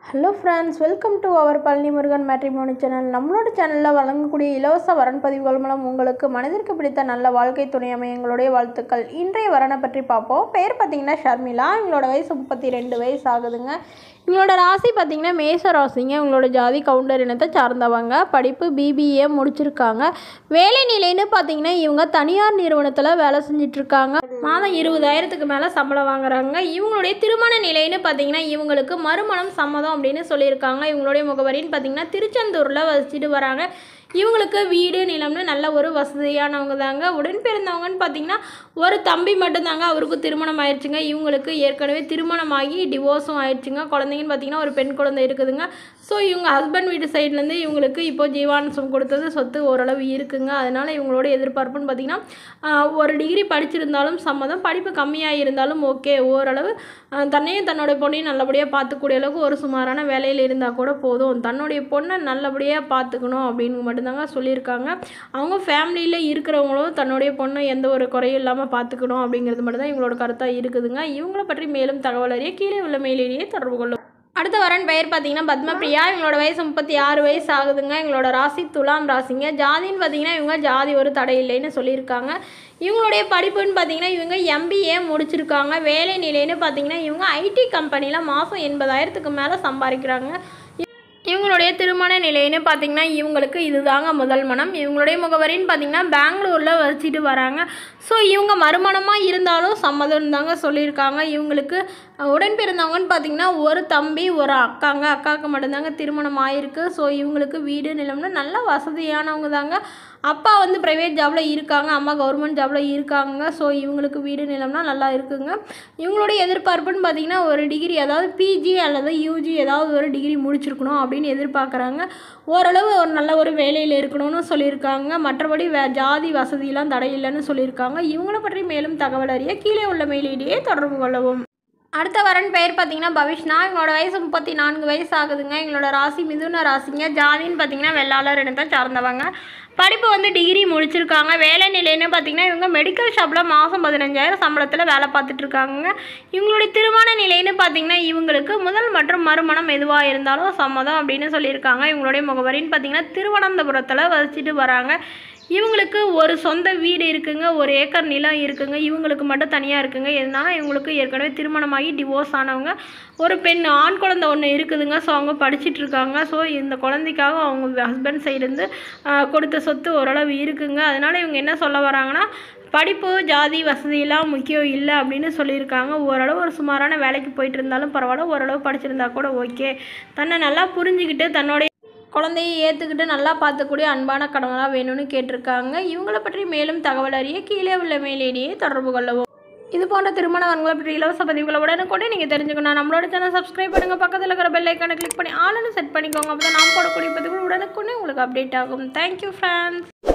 hello friends welcome to our Palani Murugan matrimony channel நம்மளோட சேனலில் வழங்கக்கூடிய இலவச வரன் பதிவுகள் மூலம் உங்களுக்கு மனதிற்கு பிடித்த நல்ல வாழ்க்கை துணை அமைய எங்களுடைய வாழ்த்துக்கள் இன்றைய வரனை பற்றி பார்ப்போம் பேர் பார்த்தீங்கன்னா ஷர்மிளா இவங்களோட வயசு முப்பத்தி ரெண்டு வயசு ஆகுதுங்க இவங்களோட ராசி பார்த்தீங்கன்னா மேச ராசிங்க இவங்களோட ஜாதி கவுண்டர் இனத்தை சார்ந்தவங்க படிப்பு பிபிஏ முடிச்சிருக்காங்க வேலை நிலைன்னு பார்த்தீங்கன்னா இவங்க தனியார் நிறுவனத்தில் வேலை செஞ்சிட்ருக்காங்க மாதம் இருபதாயிரத்துக்கு மேலே சம்பளம் வாங்குறாங்க இவங்களுடைய திருமண நிலைன்னு பார்த்தீங்கன்னா இவங்களுக்கு மறுமணம் சம்மதம் அப்படின்னு சொல்லியிருக்காங்க இவங்களுடைய முகவரின்னு பார்த்தீங்கன்னா திருச்செந்தூரில் வச்சுட்டு வராங்க இவங்களுக்கு வீடு நிலம்னு நல்ல ஒரு வசதியானவங்க தாங்க உடன் பிறந்தவங்கன்னு பார்த்தீங்கன்னா ஒரு தம்பி மட்டும்தாங்க அவருக்கு திருமணம் ஆயிடுச்சுங்க இவங்களுக்கு ஏற்கனவே திருமணமாகி டிவோர்ஸும் ஆயிடுச்சுங்க குழந்தைங்கன்னு பார்த்தீங்கன்னா ஒரு பெண் குழந்தை இருக்குதுங்க ஸோ இவங்க ஹஸ்பண்ட் வீட்டு சைட்லேருந்து இவங்களுக்கு இப்போ ஜீவானசம் கொடுத்தது சொத்து ஓரளவு இருக்குங்க அதனால் இவங்களோட எதிர்பார்ப்புன்னு பார்த்தீங்கன்னா ஆஹ், ஒரு டிகிரி படிச்சிருந்தாலும் சம்மதம் படிப்பு கம்மியாக இருந்தாலும் ஓகே ஓரளவு ஆஹ், தன்னையும் தன்னோட பொண்ணையும் நல்லபடியாக பார்த்துக்கூடிய அளவுக்கு ஒரு சுமாரான வேலையில் இருந்தால் கூட போதும் தன்னுடைய பொண்ணை நல்லபடியாக பார்த்துக்கணும் அப்படின்னு மட்டும்தாங்க சொல்லியிருக்காங்க அவங்க ஃபேமிலியில் இருக்கிறவங்களும் தன்னுடைய பொண்ணை எந்த ஒரு குறையும் இல்லாமல் பார்த்துக்கணும் அப்படிங்கிறது மட்டும்தான் இவங்களோட கருத்தாக இருக்குதுங்க இவங்கள பற்றி மேலும் தகவல் அறிய கீழே உள்ள மெயிலேயே தொடர்பு கொள்ளும் அடுத்த வரன் பெயர் பார்த்தீங்கன்னா பத்மபிரியா இவங்களோட வயசு முப்பத்தி ஆறு வயசு ஆகுதுங்க இவங்களோட ராசி துலாம் ராசிங்க ஜாதின்னு பார்த்தீங்கன்னா இவங்க ஜாதி ஒரு தடை இல்லைன்னு சொல்லியிருக்காங்க இவங்களுடைய படிப்புன்னு பார்த்தீங்கன்னா இவங்க எம்பிஏ முடிச்சிருக்காங்க வேலை நிலைன்னு பார்த்தீங்கன்னா இவங்க ஐடி கம்பெனியில் மாதம் எண்பதாயிரத்துக்கு மேலே சம்பாதிக்கிறாங்க இவங்களுடைய திருமண நிலைன்னு பார்த்தீங்கன்னா இவங்களுக்கு இதுதாங்க முதல் மனம் இவங்களுடைய முகவரின்னு பார்த்தீங்கன்னா பெங்களூரில் வச்சுட்டு வராங்க ஸோ இவங்க மறுமணமாக இருந்தாலும் சம்மதம் தாங்க சொல்லியிருக்காங்க இவங்களுக்கு உடன் பிறந்தவங்கன்னு பார்த்தீங்கன்னா ஒரு தம்பி ஒரு அக்காங்க அக்காவுக்கு மட்டும்தாங்க திருமணம் ஆயிருக்கு ஸோ இவங்களுக்கு வீடு நிலம்னு நல்ல வசதியானவங்க தாங்க அப்பா வந்து ப்ரைவேட் ஜாபில் இருக்காங்க அம்மா கவர்மெண்ட் ஜாபில் இருக்காங்க ஸோ இவங்களுக்கு வீடு நிலம்னா நல்லா இருக்குங்க இவங்களுடைய எதிர்பார்ப்புன்னு பார்த்தீங்கன்னா ஒரு டிகிரி அதாவது பிஜி அல்லது யூஜி ஏதாவது ஒரு டிகிரி முடிச்சிருக்கணும் அப்படின்னு எதிர்பார்க்குறாங்க ஓரளவு ஒரு நல்ல ஒரு வேலையில் இருக்கணும்னு சொல்லியிருக்காங்க மற்றபடி வே ஜாதி வசதியெல்லாம் தடை இல்லைன்னு சொல்லியிருக்காங்க இவங்கள பற்றி மேலும் தகவல் அறிய கீழே உள்ள மெயிலிடையே தொடர்பு கொள்ளவும் அடுத்த வரன் பெயர் பார்த்தீங்கன்னா பவிஷ்னா இவங்களோட வயசு முப்பத்தி நான்கு வயசு ஆகுதுங்க எங்களோட ராசி மிதுன ராசிங்க ஜாதின்னு பார்த்தீங்கன்னா வெள்ளாளர் இனத்தை சார்ந்தவங்க படிப்பு வந்து டிகிரி முடிச்சிருக்காங்க வேலை நிலைன்னு பார்த்தீங்கன்னா இவங்க மெடிக்கல் ஷாப்பில் மாதம் பதினஞ்சாயிரம் சம்பளத்தில் வேலை பார்த்துட்டு இருக்காங்க இவங்களுடைய திருமண நிலைன்னு பார்த்தீங்கன்னா இவங்களுக்கு முதல் மற்றும் மறுமணம் எதுவாக இருந்தாலும் சம்மதம் அப்படின்னு சொல்லியிருக்காங்க இவங்களுடைய முகவரின்னு பார்த்தீங்கன்னா திருவனந்தபுரத்தில் வசிச்சுட்டு வராங்க இவங்களுக்கு ஒரு சொந்த வீடு இருக்குங்க ஒரு ஏக்கர் நிலம் இருக்குங்க இவங்களுக்கு மட்டும் தனியாக இருக்குங்க ஏன்னா இவங்களுக்கு ஏற்கனவே திருமணமாகி டிவோர்ஸ் ஆனவங்க ஒரு பெண் ஆண் குழந்தை ஒன்று இருக்குதுங்க ஸோ அவங்க படிச்சிட்டு இருக்காங்க ஸோ இந்த குழந்தைக்காக அவங்க ஹஸ்பண்ட் சைடுலேருந்து கொடுத்த சொத்து ஓரளவு இருக்குங்க அதனால் இவங்க என்ன சொல்ல வராங்கன்னா படிப்பு ஜாதி வசதியெல்லாம் முக்கியம் இல்லை அப்படின்னு சொல்லியிருக்காங்க ஓரளவு ஒரு சுமாரான வேலைக்கு போயிட்டு இருந்தாலும் பரவாயில்ல ஓரளவு படிச்சிருந்தா கூட ஓகே தன்னை நல்லா புரிஞ்சுக்கிட்டு தன்னுடைய குழந்தையை ஏற்றுக்கிட்டு நல்லா பார்த்துக்கூடிய அன்பான கணவனாக வேணும்னு கேட்டிருக்காங்க இவங்கள பற்றி மேலும் தகவல் அறிய கீழே உள்ள மேலேடியே தொடர்பு கொள்ளவும் இது போன்ற திருமண வரங்களை பற்றி இலவச பதிவுகளை உடனுக்குடனே நீங்கள் தெரிஞ்சுக்கணும் நம்மளோட சேனல் சப்ஸ்கிரைப் பண்ணுங்கள் பக்கத்தில் இருக்கிற பெல் ஐக்கானை கிளிக் பண்ணி ஆளுன்னு செட் பண்ணிக்கோங்க அப்போ தான் நாம் போடக்கூடிய பதிவுகள் உடனுக்குடனே உங்களுக்கு அப்டேட் ஆகும் தேங்க்யூ ஃப்ரெண்ட்ஸ்